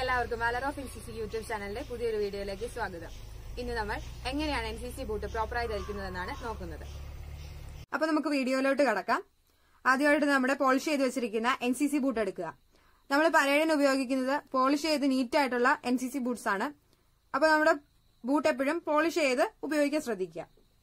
എല്ലാവർക്കും valour of N C C YouTube ചാനലിന്റെ പുതിയൊരു വീഡിയോയിലേക്ക് സ്വാഗതം ഇന്ന് നമ്മൾ എങ്ങനെയാണ് എൻ സി സി ബൂട്ട് പ്രോപ്പറായി ധരിക്കുന്നതെന്നാണ് നോക്കുന്നത് അപ്പൊ നമുക്ക് വീഡിയോയിലോട്ട് കടക്കാം ആദ്യമായിട്ട് നമ്മുടെ പോളിഷ് ചെയ്ത് വെച്ചിരിക്കുന്ന എൻ സി സി ബൂട്ട് എടുക്കുക നമ്മൾ പരേഡിന് ഉപയോഗിക്കുന്നത് പോളിഷ് ചെയ്ത് നീറ്റ് ആയിട്ടുള്ള എൻ സി സി ബൂട്ട്സ് ആണ് അപ്പൊ നമ്മുടെ ബൂട്ട് എപ്പോഴും പോളിഷ് ചെയ്ത് ഉപയോഗിക്കാൻ ശ്രദ്ധിക്കുക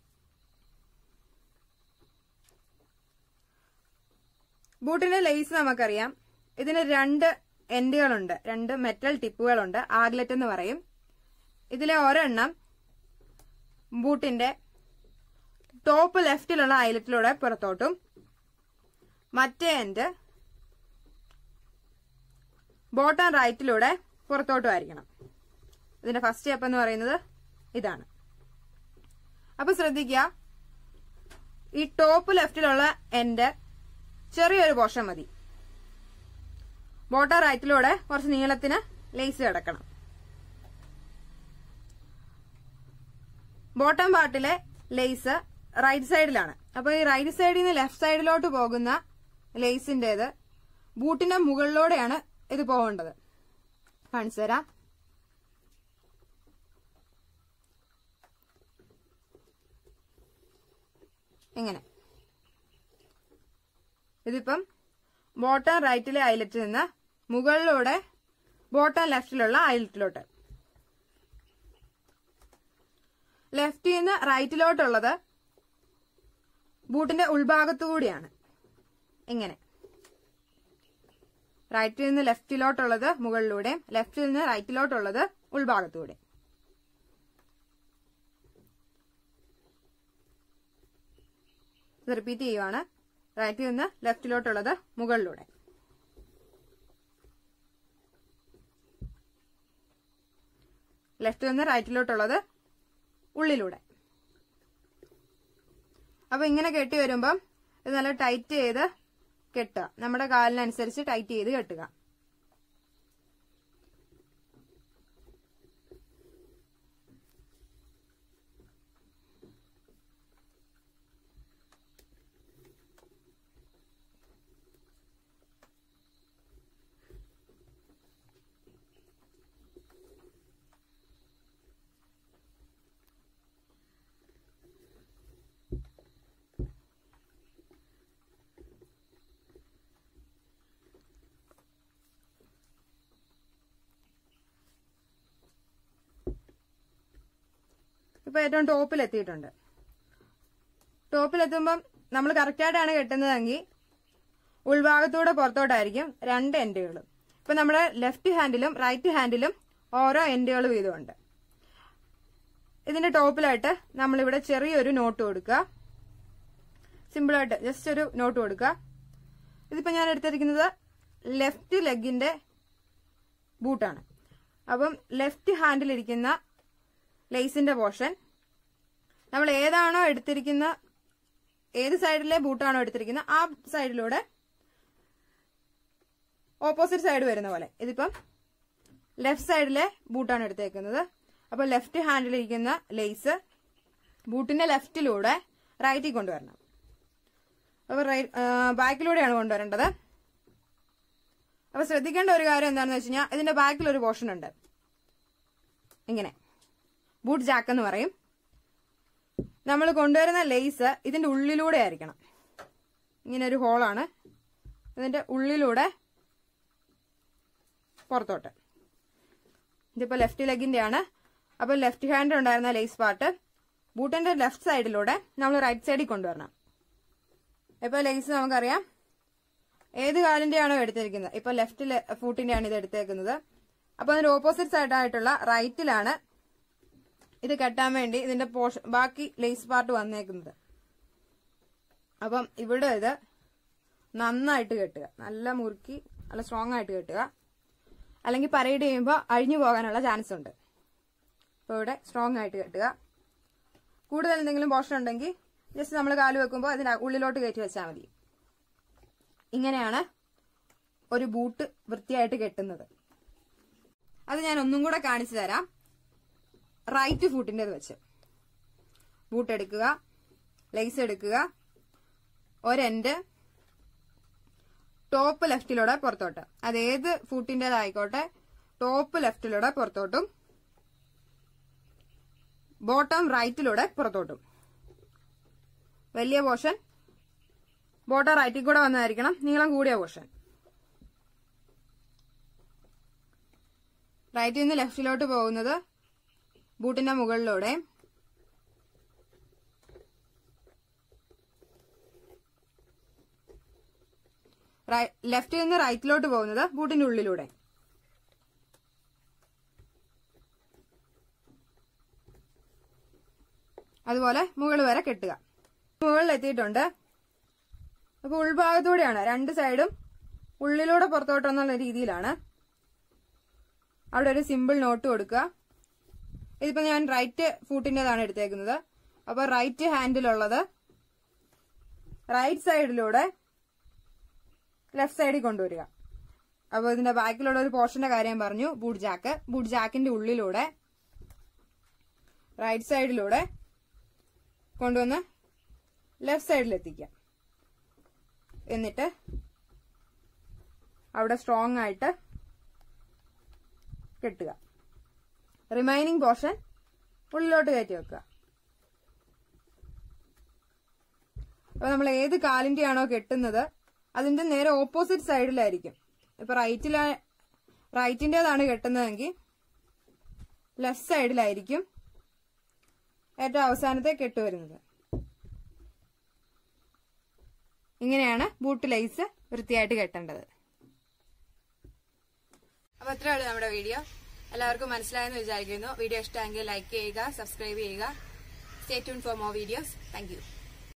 ബൂട്ടിന്റെ ലേസ് നമുക്കറിയാം ഇതിന് രണ്ട് എൻഡുകളുണ്ട് രണ്ട് മെറ്റൽ ടിപ്പുകളുണ്ട് ആഗ്ലറ്റ് എന്ന് പറയും ഇതിലെ ഒരെണ്ണം ബൂട്ടിന്റെ ടോപ്പ് ലെഫ്റ്റിലുള്ള ഐലറ്റിലൂടെ പുറത്തോട്ടും മറ്റേ എൻഡ് ബോട്ടം റൈറ്റിലൂടെ പുറത്തോട്ടും ആയിരിക്കണം ഇതിന്റെ ഫസ്റ്റ് സ്റ്റെപ്പ് എന്ന് പറയുന്നത് ഇതാണ് അപ്പൊ ശ്രദ്ധിക്കുക ഈ ടോപ്പ് ലെഫ്റ്റിലുള്ള എൻഡ് ചെറിയൊരു പോർഷൻ മതി ബോട്ടം റൈറ്റിലൂടെ കുറച്ച് നീളത്തിന് ലേസ് കിടക്കണം ബോട്ടം പാർട്ടിലെ ലേസ് റൈറ്റ് സൈഡിലാണ് അപ്പൊ ഈ റൈറ്റ് സൈഡിൽ നിന്ന് ലെഫ്റ്റ് സൈഡിലോട്ട് പോകുന്ന ലേസിന്റേത് ബൂട്ടിന്റെ മുകളിലൂടെയാണ് ഇത് പോകേണ്ടത് കാണിച്ചു തരാം ഇങ്ങനെ ഇതിപ്പം ബോട്ടം റൈറ്റിലെ ഐലറ്റിൽ നിന്ന് മുകളിലൂടെ ബോട്ടം ലെഫ്റ്റിലുള്ള ഐലറ്റിലോട്ട് ലെഫ്റ്റിൽ നിന്ന് റൈറ്റിലോട്ടുള്ളത് ബൂട്ടിന്റെ ഉൾഭാഗത്തുകൂടിയാണ് ഇങ്ങനെ റൈറ്റിൽ നിന്ന് ലെഫ്റ്റിലോട്ടുള്ളത് മുകളിലൂടെ ലെഫ്റ്റിൽ നിന്ന് റൈറ്റിലോട്ടുള്ളത് ഉൾഭാഗത്തൂടെ ഇത് റിപ്പീറ്റ് ചെയ്യുവാണ് റൈറ്റിൽ നിന്ന് ലെഫ്റ്റിലോട്ടുള്ളത് മുകളിലൂടെ ലെഫ്റ്റിൽ നിന്ന് റൈറ്റിലോട്ടുള്ളത് ഉള്ളിലൂടെ അപ്പൊ ഇങ്ങനെ കെട്ടി വരുമ്പം ഇത് നല്ല ടൈറ്റ് ചെയ്ത് കെട്ടുക നമ്മുടെ കാലിനനുസരിച്ച് ടൈറ്റ് ചെയ്ത് കെട്ടുക ഇപ്പൊ ഏറ്റവും ടോപ്പിൽ എത്തിയിട്ടുണ്ട് ടോപ്പിലെത്തുമ്പം നമ്മൾ കറക്റ്റായിട്ടാണ് കെട്ടുന്നതെങ്കിൽ ഉൾഭാഗത്തൂടെ പുറത്തോട്ടായിരിക്കും രണ്ട് എൻഡുകളും ഇപ്പൊ നമ്മുടെ ലെഫ്റ്റ് ഹാൻഡിലും റൈറ്റ് ഹാൻഡിലും ഓരോ എൻഡുകൾ വീതമുണ്ട് ഇതിന്റെ ടോപ്പിലായിട്ട് നമ്മളിവിടെ ചെറിയൊരു നോട്ട് കൊടുക്കുക സിമ്പിളായിട്ട് ജസ്റ്റ് ഒരു നോട്ട് കൊടുക്കുക ഇതിപ്പോ ഞാൻ എടുത്തിരിക്കുന്നത് ലെഫ്റ്റ് ലെഗിന്റെ ബൂട്ടാണ് അപ്പം ലെഫ്റ്റ് ഹാൻഡിലിരിക്കുന്ന ലേസിന്റെ പോർഷൻ നമ്മൾ ഏതാണോ എടുത്തിരിക്കുന്ന ഏത് സൈഡിലെ ബൂട്ടാണോ എടുത്തിരിക്കുന്നത് ആ സൈഡിലൂടെ ഓപ്പോസിറ്റ് സൈഡ് വരുന്ന പോലെ ഇതിപ്പം ലെഫ്റ്റ് സൈഡിലെ ബൂട്ടാണ് എടുത്തേക്കുന്നത് അപ്പൊ ലെഫ്റ്റ് ഹാൻഡിലിരിക്കുന്ന ലേസ് ബൂട്ടിന്റെ ലെഫ്റ്റിലൂടെ റൈറ്റിൽ കൊണ്ടുവരണം അപ്പൊ ബാക്കിലൂടെയാണ് കൊണ്ടുവരേണ്ടത് അപ്പൊ ശ്രദ്ധിക്കേണ്ട ഒരു കാര്യം എന്താണെന്ന് വെച്ച് കഴിഞ്ഞാൽ ഇതിന്റെ ബാക്കിൽ ഒരു പോർഷൻ ഉണ്ട് ഇങ്ങനെ ബൂട്ട് ജാക്ക് എന്ന് പറയും നമ്മൾ കൊണ്ടുവരുന്ന ലേസ് ഇതിന്റെ ഉള്ളിലൂടെ ആയിരിക്കണം ഇങ്ങനെ ഒരു ഹോളാണ് ഇതിന്റെ ഉള്ളിലൂടെ പുറത്തോട്ട് ഇതിപ്പോ ലെഫ്റ്റ് ലെഗിന്റെ ആണ് അപ്പൊ ലെഫ്റ്റ് ഹാൻഡ് ഉണ്ടായിരുന്ന ലേസ് പാർട്ട് ബൂട്ടിന്റെ ലെഫ്റ്റ് സൈഡിലൂടെ നമ്മൾ റൈറ്റ് സൈഡിൽ കൊണ്ടുവരണം ഇപ്പൊ ലേസ് നമുക്കറിയാം ഏത് കാലിന്റെ ആണോ എടുത്തിരിക്കുന്നത് ഇപ്പൊ ലെഫ്റ്റ് ഫൂട്ടിന്റെ ആണ് ഇത് എടുത്തേക്കുന്നത് അപ്പൊ അതിന്റെ ഓപ്പോസിറ്റ് സൈഡായിട്ടുള്ള റൈറ്റിലാണ് ഇത് കെട്ടാൻ വേണ്ടി ഇതിന്റെ പോർഷൻ ബാക്കി ലേസ് പാർട്ട് വന്നേക്കുന്നത് അപ്പം ഇവിടെ ഇത് നന്നായിട്ട് കെട്ടുക നല്ല മുറുക്കി നല്ല സ്ട്രോങ് ആയിട്ട് കെട്ടുക അല്ലെങ്കിൽ പരേഡ് ചെയ്യുമ്പോൾ അഴിഞ്ഞു പോകാനുള്ള ചാൻസ് ഉണ്ട് അപ്പോൾ ഇവിടെ സ്ട്രോങ് ആയിട്ട് കെട്ടുക കൂടുതൽ എന്തെങ്കിലും പോർഷൻ ഉണ്ടെങ്കിൽ ജസ്റ്റ് നമ്മൾ കാല് വെക്കുമ്പോൾ അതിന് ഉള്ളിലോട്ട് കയറ്റി വെച്ചാൽ മതി ഇങ്ങനെയാണ് ഒരു ബൂട്ട് വൃത്തിയായിട്ട് കെട്ടുന്നത് അത് ഞാൻ ഒന്നും കൂടെ കാണിച്ചു തരാം റൈറ്റ് ഫുട്ടിൻ്റെത് വെച്ച് ബൂട്ട് എടുക്കുക ലേസ് എടുക്കുക ഒരെൻഡ് ടോപ്പ് ലെഫ്റ്റിലൂടെ പുറത്തോട്ട് അത് ഏത് ഫുട്ടിൻ്റെതായിക്കോട്ടെ ടോപ്പ് ലെഫ്റ്റിലൂടെ പുറത്തോട്ടും ബോട്ടം റൈറ്റിലൂടെ പുറത്തോട്ടും വലിയ പോർഷൻ ബോട്ടം റൈറ്റിൽ കൂടെ വന്നതായിരിക്കണം നീളം കൂടിയ പോർഷൻ റൈറ്റിൽ നിന്ന് ലെഫ്റ്റിലോട്ട് പോകുന്നത് ബൂട്ടിന്റെ മുകളിലൂടെ ലെഫ്റ്റിൽ നിന്ന് റൈറ്റിലോട്ട് പോകുന്നത് ബൂട്ടിന്റെ ഉള്ളിലൂടെ അതുപോലെ മുകൾ വരെ കെട്ടുക മുകളിൽ എത്തിയിട്ടുണ്ട് അപ്പൊ ഉൾഭാഗത്തൂടെയാണ് രണ്ട് സൈഡും ഉള്ളിലൂടെ പുറത്തോട്ട് എന്നുള്ള രീതിയിലാണ് അവിടെ ഒരു സിമ്പിൾ നോട്ട് കൊടുക്കുക ഇതിപ്പോ ഞാൻ റൈറ്റ് ഫൂട്ടിന്റേതാണ് എടുത്തേക്കുന്നത് അപ്പൊ റൈറ്റ് ഹാൻഡിലുള്ളത് റൈറ്റ് സൈഡിലൂടെ ലെഫ്റ്റ് സൈഡിൽ കൊണ്ടുവരിക അപ്പൊ ഇതിന്റെ ബാക്കിലുള്ള ഒരു പോർഷന്റെ കാര്യം പറഞ്ഞു ബൂട്ട് ജാക്ക് ബൂട്ട് ജാക്കിന്റെ ഉള്ളിലൂടെ റൈറ്റ് സൈഡിലൂടെ കൊണ്ടുവന്ന് ലെഫ്റ്റ് സൈഡിൽ എത്തിക്കുക എന്നിട്ട് അവിടെ സ്ട്രോങ് ആയിട്ട് കെട്ടുക റിമൈനിങ് പോർഷൻ ഉള്ളിലോട്ട് കയറ്റി വെക്കുക അപ്പൊ നമ്മൾ ഏത് കാലിന്റെയാണോ കെട്ടുന്നത് അതിന്റെ നേരെ ഓപ്പോസിറ്റ് സൈഡിലായിരിക്കും ഇപ്പൊ റൈറ്റിലാ റൈറ്റിന്റേതാണ് കെട്ടുന്നതെങ്കിൽ ലെഫ്റ്റ് സൈഡിലായിരിക്കും ഏറ്റവും അവസാനത്തെ കെട്ട് വരുന്നത് ഇങ്ങനെയാണ് ബൂട്ട് ലൈസ് വൃത്തിയായിട്ട് കെട്ടേണ്ടത് അപ്പൊ ഇത്രയാണ് നമ്മുടെ വീഡിയോ എല്ലാവർക്കും മനസ്സിലായെന്ന് വിചാരിക്കുന്നു വീഡിയോ ഇഷ്ടമെങ്കിൽ ലൈക്ക് ചെയ്യുക സബ്സ്ക്രൈബ് ചെയ്യുക stay tune for more videos thank U